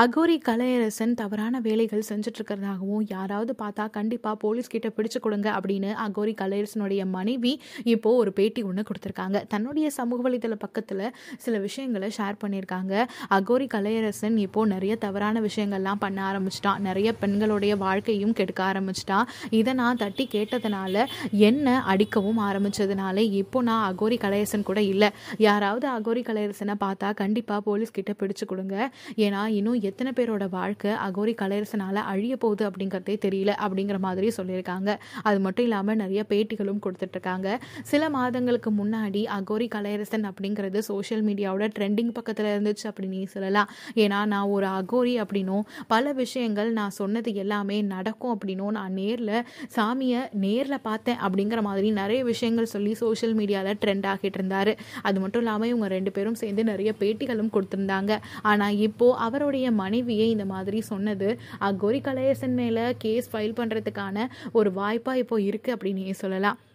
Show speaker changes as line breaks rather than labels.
அகோரி கலையரசன் தவறான வேலைகள் செஞ்சுட்டு இருக்கிறதாகவும் யாராவது பார்த்தா கண்டிப்பாக போலீஸ் கிட்ட பிடிச்சு கொடுங்க அப்படின்னு அகோரி கலையரசனுடைய மனைவி இப்போ ஒரு பேட்டி ஒன்று கொடுத்துருக்காங்க தன்னுடைய சமூக வலைதள பக்கத்தில் சில விஷயங்களை ஷேர் பண்ணியிருக்காங்க அகோரி கலையரசன் இப்போ நிறைய தவறான விஷயங்கள்லாம் பண்ண ஆரம்பிச்சிட்டான் நிறைய பெண்களுடைய வாழ்க்கையும் கெடுக்க ஆரம்பிச்சிட்டான் இதை நான் தட்டி கேட்டதுனால என்ன அடிக்கவும் ஆரம்பிச்சதுனால இப்போ நான் அகோரி கலையரசன் கூட இல்லை யாராவது அகோரி கலையரசனை பார்த்தா கண்டிப்பாக போலீஸ் கிட்ட பிடிச்சு கொடுங்க ஏன்னா இன்னும் எத்தனை பேரோட வாழ்க்கை அகோரி கலையரசனால் அழிய போகுது அப்படிங்கிறதே தெரியல அப்படிங்கிற மாதிரி சொல்லியிருக்காங்க அது மட்டும் இல்லாமல் நிறைய பேட்டிகளும் கொடுத்துட்ருக்காங்க சில மாதங்களுக்கு முன்னாடி அகோரி கலையரசன் அப்படிங்கிறது சோஷியல் மீடியாவோட ட்ரெண்டிங் பக்கத்தில் இருந்துச்சு அப்படின்னு சொல்லலாம் ஏன்னா நான் ஒரு அகோரி அப்படின்னும் பல விஷயங்கள் நான் சொன்னது எல்லாமே நடக்கும் அப்படின்னும் நான் நேரில் சாமியை நேரில் பார்த்தேன் அப்படிங்கிற மாதிரி நிறைய விஷயங்கள் சொல்லி சோஷியல் மீடியாவில் ட்ரெண்ட் ஆகிட்டு இருந்தார் அது மட்டும் இல்லாமல் இவங்க ரெண்டு பேரும் சேர்ந்து நிறைய பேட்டிகளும் கொடுத்துருந்தாங்க ஆனால் இப்போது அவருடைய மனைவியை இந்த மாதிரி சொன்னது அகோரி கலையரசன் மேலே கேஸ் ஃபைல் பண்ணுறதுக்கான ஒரு வாய்ப்பாக இப்போ இருக்குது அப்படின்னு சொல்லலாம்